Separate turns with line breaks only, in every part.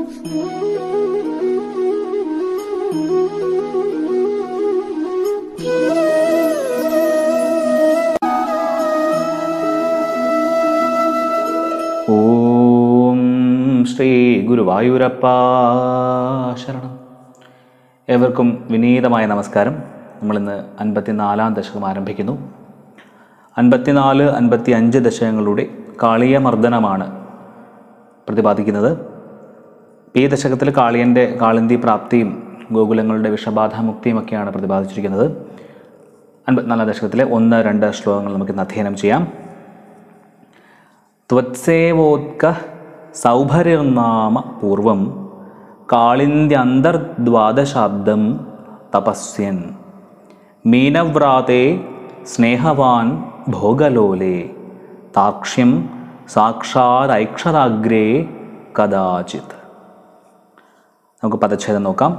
ഓം ശ്രീ ഗുരുവായൂരപ്പ ശരണം ഏവർക്കും വിനീതമായ നമസ്കാരം നമ്മളിന്ന് അൻപത്തിനാലാം ദശകം ആരംഭിക്കുന്നു അൻപത്തിനാല് അൻപത്തി അഞ്ച് ദശകങ്ങളുടെ കാളിയമർദ്ദനമാണ് പ്രതിപാദിക്കുന്നത് ഈ ദശകത്തിൽ കാളിയൻ്റെ കാളിന്തി പ്രാപ്തിയും ഗോകുലങ്ങളുടെ വിഷബാധാമുക്തിയുമൊക്കെയാണ് പ്രതിപാദിച്ചിരിക്കുന്നത് അൻപത്തിനാലാം ദശകത്തിലെ ഒന്ന് രണ്ട് ശ്ലോകങ്ങൾ നമുക്കിന്ന് അധ്യയനം ചെയ്യാം ത്വത്സേവോത്ക സൗഭരിർനാമ പൂർവം കാളിന്ത്യന്തർദ്വാദശാബ്ദം തപസ്യൻ മീനവ്രാതേ സ്നേഹവാൻ ഭോഗലോലെ താക്ഷ്യം സാക്ഷാദൈക്ഷതാഗ്രേ കഥാചിത് നമുക്ക് പദച്ഛേദം നോക്കാം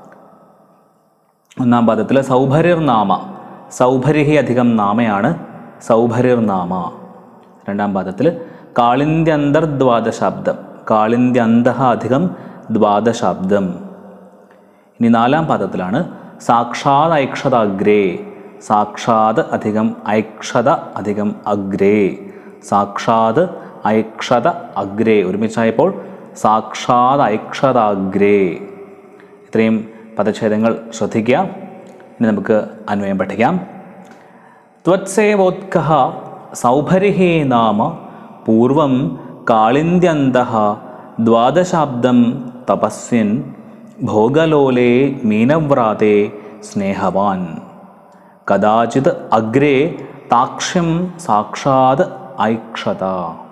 ഒന്നാം പദത്തിൽ സൗഭരിർനാമ സൗഭരിഹി അധികം നാമയാണ് സൗഭരിർനാമ രണ്ടാം പദത്തിൽ കാളിന്ത്യന്തർദ്വാദശാബ്ദം കാളിന്ത്യന്ത അധികം ദ്വാദശാബ്ദം ഇനി നാലാം പദത്തിലാണ് സാക്ഷാത് ഐക്ഷതാഗ്രേ സാക്ഷാത് അധികം ഐക്ഷത അധികം അഗ്രേ സാക്ഷാത് ഐക്ഷത അഗ്രേ ഒരുമിച്ചായപ്പോൾ സാക്ഷാത് ഐക്ഷതാഗ്രേ ഇത്രയും പദച്ഛേദങ്ങൾ ശ്രദ്ധിക്കുക ഇനി നമുക്ക് അന്വയം പഠിക്കാം ത്വത്സേവോത്ക സൗഭരിഹേ നാമ പൂർവം കാളിന്ത്യന്ത ദ്വാദശാബ്ദം തപസ്യൻ ഭോഗലോലേ മീനവ്രാതേ സ്നേഹവാൻ കഥാചിത് അഗ്രേ താക്ഷ്യം സാക്ഷാത് ഐക്ഷത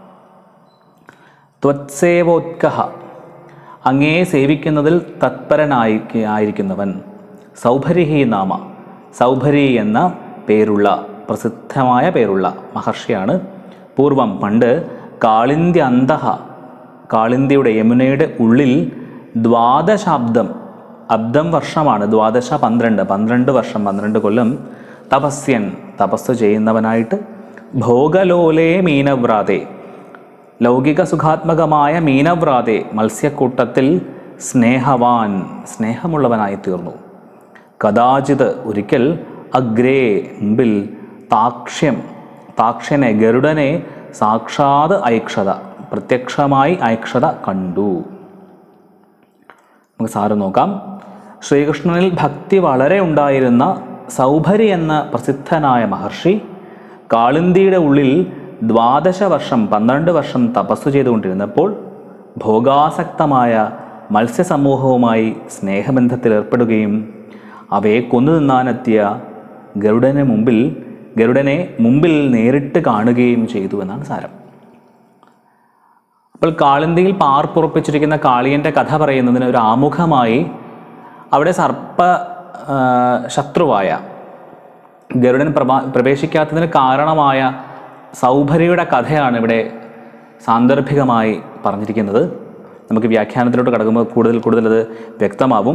ത്വത്സേവോത്ക അങ്ങേ സേവിക്കുന്നതിൽ തത്പരനായി ആയിരിക്കുന്നവൻ സൗഭരിഹി നാമ സൗഭരി എന്ന പേരുള്ള പ്രസിദ്ധമായ പേരുള്ള മഹർഷിയാണ് പൂർവം പണ്ട് കാളിന്ത്യ അന്തഹ കാളിന്തിയുടെ യമുനയുടെ ഉള്ളിൽ ദ്വാദശാബ്ദം അബ്ദം വർഷമാണ് ദ്വാദശ പന്ത്രണ്ട് പന്ത്രണ്ട് വർഷം പന്ത്രണ്ട് കൊല്ലം തപസ്യൻ തപസ് ചെയ്യുന്നവനായിട്ട് ഭോഗലോലേ മീനവ്രാതെ ലൗകിക സുഖാത്മകമായ മീനവ്രാതെ മത്സ്യക്കൂട്ടത്തിൽ സ്നേഹവാൻ സ്നേഹമുള്ളവനായി തീർന്നു കഥാചിത് ഒരിക്കൽ അഗ്രേ മുമ്പിൽ താക്ഷ്യം താക്ഷ്യനെ ഗരുഡനെ സാക്ഷാത് ഐക്ഷത പ്രത്യക്ഷമായി ഐക്ഷത കണ്ടു നമുക്ക് സാറ് നോക്കാം ശ്രീകൃഷ്ണനിൽ ഭക്തി വളരെ ഉണ്ടായിരുന്ന സൗഭരി എന്ന പ്രസിദ്ധനായ മഹർഷി കാളിന്തിയുടെ ഉള്ളിൽ ദ്വാദശ വർഷം പന്ത്രണ്ട് വർഷം തപസ്സു ചെയ്തുകൊണ്ടിരുന്നപ്പോൾ ഭോഗാസക്തമായ മത്സ്യസമൂഹവുമായി സ്നേഹബന്ധത്തിൽ ഏർപ്പെടുകയും അവയെ കൊന്നു തിന്നാനെത്തിയ ഗരുഡന് മുമ്പിൽ ഗരുഡനെ മുമ്പിൽ നേരിട്ട് കാണുകയും ചെയ്തു എന്നാണ് സാരം അപ്പോൾ കാളിന്തിയിൽ പാർപ്പുറപ്പിച്ചിരിക്കുന്ന കാളിയൻ്റെ കഥ പറയുന്നതിന് ഒരു ആമുഖമായി അവിടെ സർപ്പ ആ, ശത്രുവായ ഗരുഡൻ പ്രഭാ പ്രവേശിക്കാത്തതിന് കാരണമായ സൗഭരിയുടെ കഥയാണ് ഇവിടെ സാന്ദർഭികമായി പറഞ്ഞിരിക്കുന്നത് നമുക്ക് വ്യാഖ്യാനത്തിലോട്ട് കടക്കുമ്പോൾ കൂടുതൽ കൂടുതൽ അത് വ്യക്തമാവും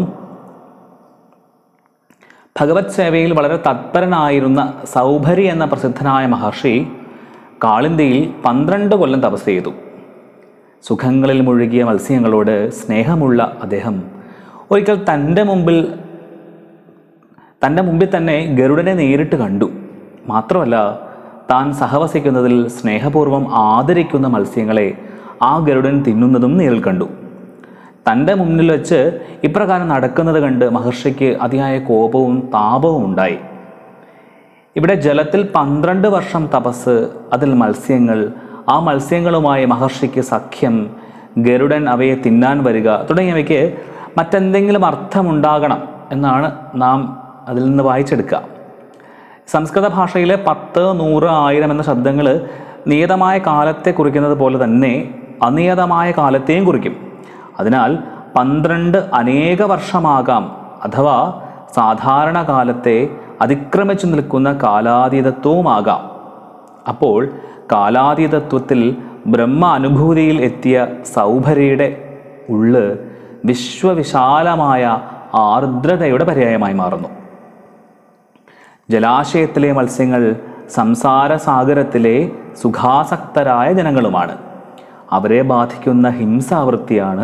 ഭഗവത് സേവയിൽ വളരെ തത്പരനായിരുന്ന സൗഭരി എന്ന പ്രസിദ്ധനായ മഹർഷി കാളിന്തിയിൽ പന്ത്രണ്ട് കൊല്ലം തപസ് ചെയ്തു സുഖങ്ങളിൽ മുഴുകിയ മത്സ്യങ്ങളോട് സ്നേഹമുള്ള അദ്ദേഹം ഒരിക്കൽ തൻ്റെ മുമ്പിൽ തൻ്റെ മുമ്പിൽ തന്നെ ഗരുഡനെ നേരിട്ട് കണ്ടു മാത്രമല്ല താൻ സഹവസിക്കുന്നതിൽ സ്നേഹപൂർവ്വം ആദരിക്കുന്ന മത്സ്യങ്ങളെ ആ ഗരുഡൻ തിന്നുന്നതും നേരിൽ കണ്ടു തൻ്റെ മുന്നിൽ വെച്ച് ഇപ്രകാരം നടക്കുന്നത് കണ്ട് മഹർഷിക്ക് അതിയായ കോപവും താപവും ഉണ്ടായി ഇവിടെ ജലത്തിൽ പന്ത്രണ്ട് വർഷം തപസ് അതിൽ മത്സ്യങ്ങൾ ആ മത്സ്യങ്ങളുമായി മഹർഷിക്ക് സഖ്യം ഗരുഡൻ അവയെ തിന്നാൻ വരിക തുടങ്ങിയവയ്ക്ക് മറ്റെന്തെങ്കിലും അർത്ഥമുണ്ടാകണം എന്നാണ് നാം അതിൽ നിന്ന് വായിച്ചെടുക്കുക സംസ്കൃത ഭാഷയിലെ പത്ത് നൂറ് ആയിരം എന്ന ശബ്ദങ്ങൾ നിയതമായ കാലത്തെ കുറിക്കുന്നത് പോലെ തന്നെ അനിയതമായ കാലത്തെയും കുറിക്കും അതിനാൽ പന്ത്രണ്ട് അനേക വർഷമാകാം അഥവാ സാധാരണ കാലത്തെ അതിക്രമിച്ചു നിൽക്കുന്ന കാലാതീതത്വവുമാകാം അപ്പോൾ കാലാതീതത്വത്തിൽ ബ്രഹ്മ അനുഭൂതിയിൽ എത്തിയ സൗഭരിയുടെ ഉള്ള് വിശ്വവിശാലമായ ആർദ്രതയുടെ പര്യായമായി മാറുന്നു ജലാശയത്തിലെ മത്സ്യങ്ങൾ സംസാരസാഗരത്തിലെ സുഖാസക്തരായ ജനങ്ങളുമാണ് അവരെ ബാധിക്കുന്ന ഹിംസാവൃത്തിയാണ്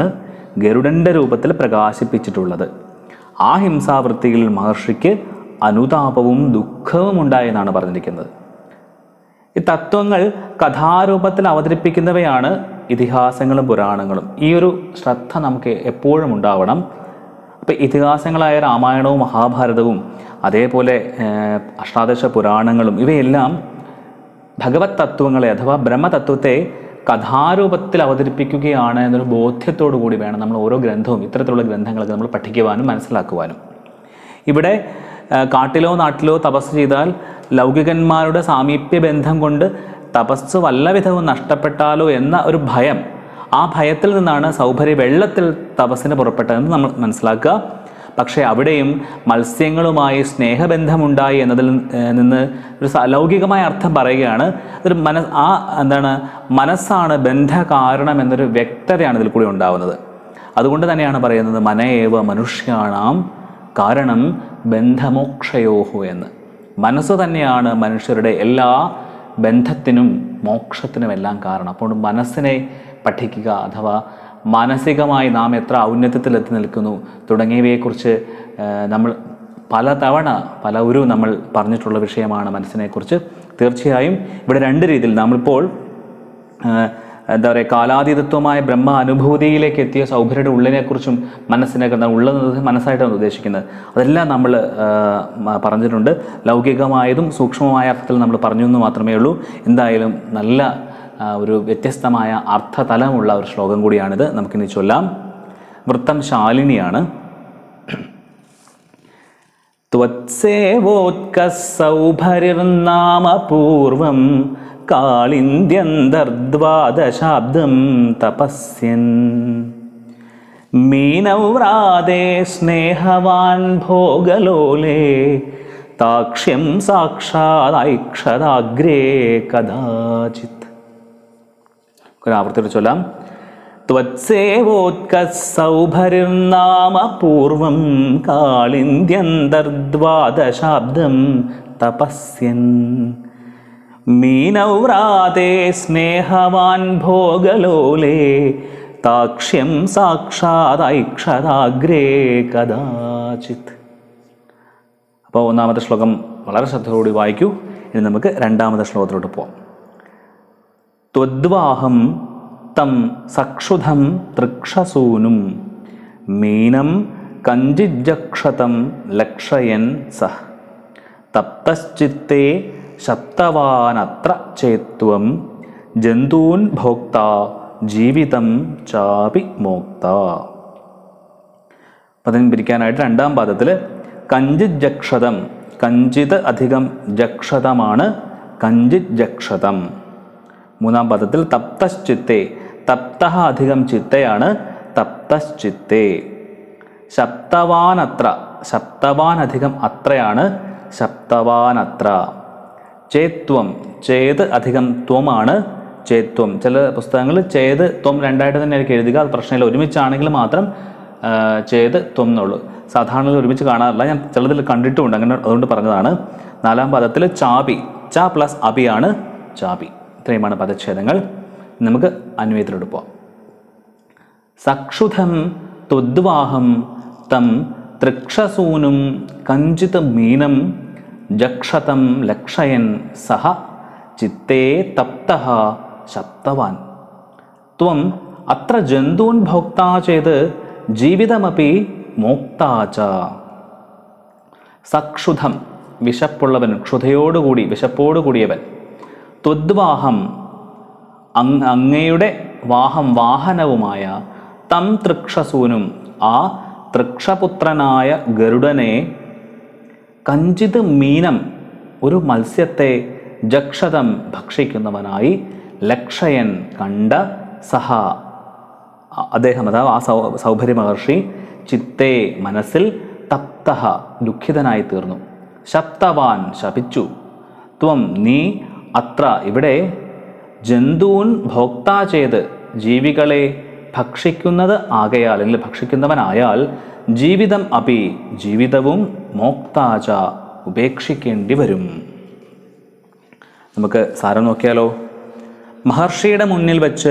ഗരുഡൻ്റെ രൂപത്തിൽ പ്രകാശിപ്പിച്ചിട്ടുള്ളത് ആ ഹിംസാവൃത്തിയിൽ മഹർഷിക്ക് അനുതാപവും ദുഃഖവും ഉണ്ടായെന്നാണ് പറഞ്ഞിരിക്കുന്നത് ഈ തത്വങ്ങൾ കഥാരൂപത്തിൽ അവതരിപ്പിക്കുന്നവയാണ് ഇതിഹാസങ്ങളും പുരാണങ്ങളും ഈ ഒരു ശ്രദ്ധ നമുക്ക് എപ്പോഴും ഉണ്ടാവണം അപ്പോൾ ഇതിഹാസങ്ങളായ രാമായണവും മഹാഭാരതവും അതേപോലെ ഏഹ്, അഷ്ടാദശ പുരാണങ്ങളും ഇവയെല്ലാം ഭഗവത് തത്വങ്ങളെ അഥവാ ബ്രഹ്മതത്വത്തെ കഥാരൂപത്തിൽ അവതരിപ്പിക്കുകയാണ് എന്നൊരു ബോധ്യത്തോടു കൂടി വേണം നമ്മൾ ഓരോ ഗ്രന്ഥവും ഇത്തരത്തിലുള്ള ഗ്രന്ഥങ്ങളൊക്കെ നമ്മൾ പഠിക്കുവാനും മനസ്സിലാക്കുവാനും ഇവിടെ ആ, കാട്ടിലോ നാട്ടിലോ തപസ് ചെയ്താൽ ലൗകികന്മാരുടെ സാമീപ്യ ബന്ധം കൊണ്ട് തപസ് വല്ലവിധവും നഷ്ടപ്പെട്ടാലോ എന്ന ഒരു ഭയം ആ ഭയത്തിൽ നിന്നാണ് സൗഭര്യ വെള്ളത്തിൽ തപസ്സിന് പുറപ്പെട്ടതെന്ന് നമ്മൾ മനസ്സിലാക്കുക പക്ഷേ അവിടെയും മത്സ്യങ്ങളുമായി സ്നേഹബന്ധമുണ്ടായി എന്നതിൽ ഏഹ്, നിന്ന് ഒരു സ- ലൗകികമായ അർത്ഥം പറയുകയാണ് ഒരു മന ആ എന്താണ് മനസ്സാണ് ബന്ധകാരണം എന്നൊരു വ്യക്തതയാണ് ഇതിൽ കൂടി ഉണ്ടാവുന്നത് അതുകൊണ്ട് തന്നെയാണ് പറയുന്നത് മനയേവ മനുഷ്യാണാം കാരണം ബന്ധമോക്ഷയോഹു എന്ന് മനസ്സ് തന്നെയാണ് മനുഷ്യരുടെ എല്ലാ ബന്ധത്തിനും മോക്ഷത്തിനും എല്ലാം കാരണം അപ്പോൾ മനസ്സിനെ പഠിക്കുക അഥവാ മാനസികമായി നാം എത്ര ഔന്നത്യത്തിലെത്തി നിൽക്കുന്നു തുടങ്ങിയവയെക്കുറിച്ച് ഏഹ്, നമ്മൾ പലതവണ പല ഒരു നമ്മൾ പറഞ്ഞിട്ടുള്ള വിഷയമാണ് മനസ്സിനെക്കുറിച്ച് തീർച്ചയായും ഇവിടെ രണ്ട് രീതിയിൽ നമ്മളിപ്പോൾ ഏഹ്, എന്താ പറയുക കാലാതീതത്വമായ ബ്രഹ്മ അനുഭൂതിയിലേക്ക് എത്തിയ സൗഭര്യയുടെ ഉള്ളിനെക്കുറിച്ചും മനസ്സിനൊക്കെ എന്താ ഉള്ളത് മനസ്സായിട്ടാണ് ഉദ്ദേശിക്കുന്നത് അതെല്ലാം നമ്മൾ ഏഹ്, മ- പറഞ്ഞിട്ടുണ്ട് ലൗകികമായതും സൂക്ഷ്മമായ അർത്ഥത്തിൽ നമ്മൾ പറഞ്ഞു എന്ന് മാത്രമേ ഉള്ളൂ എന്തായാലും നല്ല ആ, ഒരു വ്യത്യസ്തമായ അർത്ഥതലമുള്ള ഒരു ശ്ലോകം കൂടിയാണിത് നമുക്കിനി ചൊല്ലാം വൃത്തം ശാലിനിയാണ് त्वत्सेवोत्कसौभरिर्नाम पूर्वं कालिन्द्यन्तर्द्वादशाब्दं तपस्यन् मीनव्रादे स्नेहवान् भोगलोले ताक्ष्यं साक्षादैक्षदाग्रे कदाचित् ഒരാവർത്തിട്ട് ചൊല്ലാം त्वत्सेवोत्कसौभरिर्नाम पूर्वं कालिन्द्यन्तर्द्वादशाब्दं तपस्यन् मीनव्राते स्नेहवान् भोगलोले ताक्ष्यं साक्षादैक्षदाग्रे कदाचित् അപ്പോൾ ഒന്നാമത്തെ ശ്ലോകം വളരെ ശ്രദ്ധയോടുകൂടി വായിക്കൂ ഇനി നമുക്ക് രണ്ടാമത്തെ ശ്ലോകത്തിലോട്ട് പോകാം ത്വദ്വാഹം തം സക്ഷുധം തൃക്ഷസൂനും മീനം കഞ്ചിജക്ഷതം ലക്ഷയൻ സഹ തപ്തശ്ചിത്തേ ശബ്ദവാനത്ര ചേത്വം ജന്തൂൻ ഭോക്ത ജീവിതം ചാപി മോക്ത പദം പിരിക്കാനായിട്ട് രണ്ടാം പാദത്തിൽ കഞ്ചിത് ജക്ഷതം കഞ്ചിത് അധികം ജക്ഷതമാണ് കഞ്ചിത് ജക്ഷതം മൂന്നാം പദത്തിൽ തപ്തശ്ചിത്തെ തപ്ത അധികം ചിത്തയാണ് തപ്തശ്ചിത്തെ ശബ്ദവാനത്ര ശബ്ദവാൻ അധികം അത്രയാണ് ശബ്ദവാനത്ര ചേത്വം ചേത് അധികം ത്വമാണ് ചേത്വം ചില പുസ്തകങ്ങളിൽ ചേത് ത്വം രണ്ടായിട്ട് തന്നെ ആയിരിക്കും എഴുതുക അത് പ്രശ്നമില്ല ഒരുമിച്ചാണെങ്കിൽ മാത്രം ആ, ചേത് ത്വം എന്നുള്ളൂ സാധാരണ ഒരുമിച്ച് കാണാറില്ല ഞാൻ ചിലതിൽ കണ്ടിട്ടുമുണ്ട് അങ്ങനെ അതുകൊണ്ട് പറഞ്ഞതാണ് നാലാം പദത്തിൽ ചാപി ച പ്ലസ് അപിയാണ് ചാപി ഇത്രയുമാണ് പദച്ഛേദങ്ങൾ നമുക്ക് അന്വയത്തിലോട്ട് പോവാം സക്ഷുധം ത്വദ്വാഹം തം തൃക്ഷസൂനും കഞ്ചിത് മീനം ജക്ഷതം ലക്ഷയൻ സഹ ചിത്തേ തപ്ത ശബ്ദവാൻ ത്വം അത്ര ജന്തൂൻ ഭോക്താ ചെയ്ത് ജീവിതമപി മോക്താച സക്ഷുധം വിശപ്പുള്ളവൻ ക്ഷുധയോടുകൂടി വിശപ്പോടുകൂടിയവൻ ത്വദ്വാഹം അങ് അങ്ങയുടെ വാഹം വാഹനവുമായ തം തൃക്ഷസൂനും ആ തൃക്ഷപുത്രനായ ഗരുഡനെ കഞ്ചിത് മീനം ഒരു മത്സ്യത്തെ ജക്ഷതം ഭക്ഷിക്കുന്നവനായി ലക്ഷയൻ കണ്ട സഹ അ- അദ്ദേഹം അഥവാ ആ സൗ സൗഭര്യ മഹർഷി ചിത്തേ മനസ്സിൽ തപ്ത ദുഃഖിതനായി തീർന്നു ശബ്ദവാൻ ശപിച്ചു ത്വം നീ അത്ര ഇവിടെ ജന്തൂൻ ഭോക്താ ചെയ്ത് ജീവികളെ ഭക്ഷിക്കുന്നത് ആകയാൽ അല്ലെങ്കിൽ ഭക്ഷിക്കുന്നവനായാൽ ജീവിതം അപി ജീവിതവും മോക്താച ഉപേക്ഷിക്കേണ്ടി വരും നമുക്ക് സാരം നോക്കിയാലോ മഹർഷിയുടെ മുന്നിൽ വെച്ച്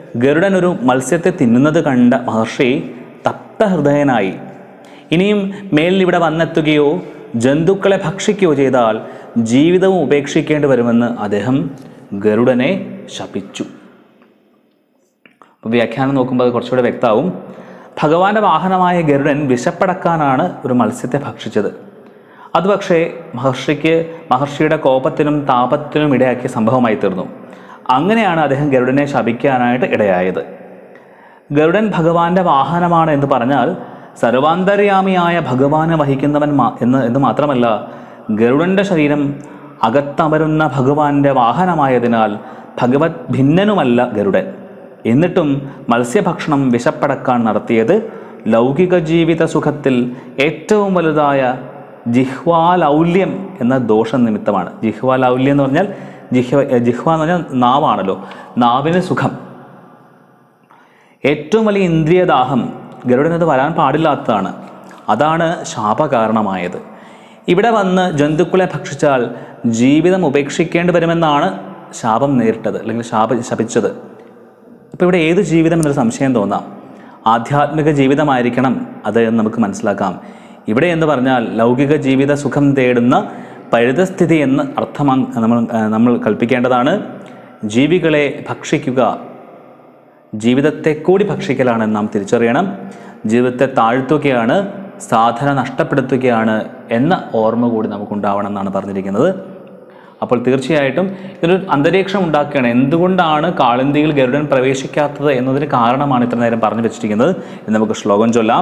ഗരുഡൻ ഒരു മത്സ്യത്തെ തിന്നുന്നത് കണ്ട മഹർഷി തപ്തഹൃദയനായി ഇനിയും മേലിൽ ഇവിടെ വന്നെത്തുകയോ ജന്തുക്കളെ ഭക്ഷിക്കുകയോ ചെയ്താൽ ജീവിതവും ഉപേക്ഷിക്കേണ്ടി വരുമെന്ന് അദ്ദേഹം ഗരുഡനെ ശപിച്ചു അപ്പോൾ വ്യാഖ്യാനം നോക്കുമ്പോൾ അത് കുറച്ചുകൂടെ വ്യക്തമാവും ഭഗവാന്റെ വാഹനമായ ഗരുഡൻ വിശപ്പടക്കാനാണ് ഒരു മത്സ്യത്തെ ഭക്ഷിച്ചത് അത് പക്ഷേ മഹർഷിക്ക് മഹർഷിയുടെ കോപത്തിനും താപത്തിനും ഇടയാക്കിയ സംഭവമായി തീർന്നു അങ്ങനെയാണ് അദ്ദേഹം ഗരുഡനെ ശപിക്കാനായിട്ട് ഇടയായത് ഗരുഡൻ ഭഗവാന്റെ വാഹനമാണ് എന്ന് പറഞ്ഞാൽ സർവാന്തര്യാമിയായ ഭഗവാനെ വഹിക്കുന്നവൻ മാ- എന്ന് എന്ന് മാത്രമല്ല ഗരുഡന്റെ ശരീരം അകത്തമരുന്ന ഭഗവാന്റെ വാഹനമായതിനാൽ ഭഗവത് ഭിന്നനുമല്ല ഗരുഡൻ എന്നിട്ടും മത്സ്യഭക്ഷണം വിശപ്പടക്കാൻ നടത്തിയത് ലൗകിക ജീവിത സുഖത്തിൽ ഏറ്റവും വലുതായ ജിഹ്വാലൗല്യം എന്ന ദോഷനിമിത്തമാണ് ജിഹ്വാലൗല്യം എന്ന് പറഞ്ഞാൽ ജിഹ്വ ജിഹ്വ എന്ന് പറഞ്ഞാൽ നാവാണല്ലോ നാവിന് സുഖം ഏറ്റവും വലിയ ഇന്ദ്രിയദാഹം ഗരുഡനത് വരാൻ പാടില്ലാത്തതാണ് അതാണ് ശാപകാരണമായത് ഇവിടെ വന്ന് ജന്തുക്കളെ ഭക്ഷിച്ചാൽ ജീവിതം ഉപേക്ഷിക്കേണ്ടി വരുമെന്നാണ് ശാപം നേരിട്ടത് അല്ലെങ്കിൽ ശാപ ശപിച്ചത് ഇപ്പോൾ ഇവിടെ ഏത് ജീവിതം എന്നൊരു സംശയം തോന്നാം ആധ്യാത്മിക ജീവിതമായിരിക്കണം അത് എന്ന് നമുക്ക് മനസ്സിലാക്കാം ഇവിടെ എന്ന് പറഞ്ഞാൽ ലൗകിക ജീവിത സുഖം തേടുന്ന പരിതസ്ഥിതി എന്ന് അർത്ഥമാ നമ്മൾ നമ്മൾ കൽപ്പിക്കേണ്ടതാണ് ജീവികളെ ഭക്ഷിക്കുക ജീവിതത്തെ കൂടി ഭക്ഷിക്കലാണ് നാം തിരിച്ചറിയണം ജീവിതത്തെ താഴ്ത്തുകയാണ് സാധന നഷ്ടപ്പെടുത്തുകയാണ് എന്ന ഓർമ്മ കൂടി നമുക്കുണ്ടാവണം എന്നാണ് പറഞ്ഞിരിക്കുന്നത് അപ്പോൾ തീർച്ചയായിട്ടും ഇതൊരു അന്തരീക്ഷം ഉണ്ടാക്കുകയാണ് എന്തുകൊണ്ടാണ് കാളിന്തിയിൽ ഗരുഡൻ പ്രവേശിക്കാത്തത് എന്നതിന് കാരണമാണ് ഇത്ര നേരം പറഞ്ഞു വെച്ചിരിക്കുന്നത് എന്ന് നമുക്ക് ശ്ലോകം ചൊല്ലാം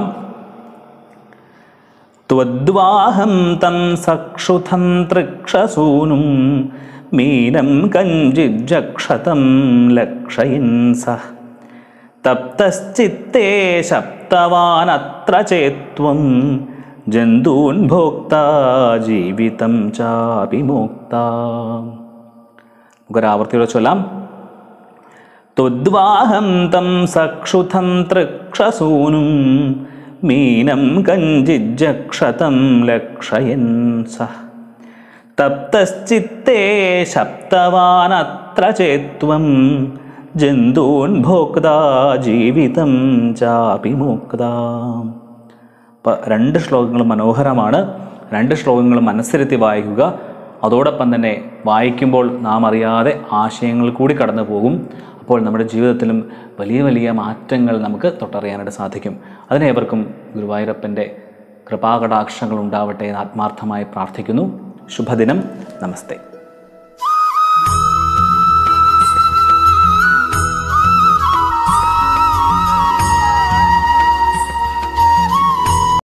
ത്വദ്വാഹം തം സക്ഷുധം തൃക്ഷസൂനും മീനം കഞ്ചിജക്ഷതം ലക്ഷയിൻ സഹ തപ്തശ്ചിത്തേ ശപ്തവാനത്ര ചേത്വം ജന്തൂൻ ഭോക്താ ജീവിതം ചാപി മോക്ത നമുക്കൊരാവർത്തിയോടെ ചൊല്ലാം ത്വദ്വാഹം തം സക്ഷുധം തൃക്ഷസൂനും മീനം കഞ്ചിജക്ഷതം ലക്ഷയൻ സഹ തപ്തശ്ചിത്തേ ശപ്തവാനത്ര ചേത്വം ജന്തൂൻ ഭോക്താ ജീവിതം ചാപി മുക്താ അപ്പം രണ്ട് ശ്ലോകങ്ങളും മനോഹരമാണ് രണ്ട് ശ്ലോകങ്ങളും മനസ്സിരുത്തി വായിക്കുക അതോടൊപ്പം തന്നെ വായിക്കുമ്പോൾ നാം അറിയാതെ ആശയങ്ങൾ കൂടി കടന്നു പോകും അപ്പോൾ നമ്മുടെ ജീവിതത്തിലും വലിയ വലിയ മാറ്റങ്ങൾ നമുക്ക് തൊട്ടറിയാനായിട്ട് സാധിക്കും അതിനേവർക്കും ഗുരുവായൂരപ്പൻ്റെ കൃപാകടാക്ഷങ്ങൾ ഉണ്ടാവട്ടെ എന്ന് ആത്മാർത്ഥമായി പ്രാർത്ഥിക്കുന്നു ശുഭദിനം നമസ്തേ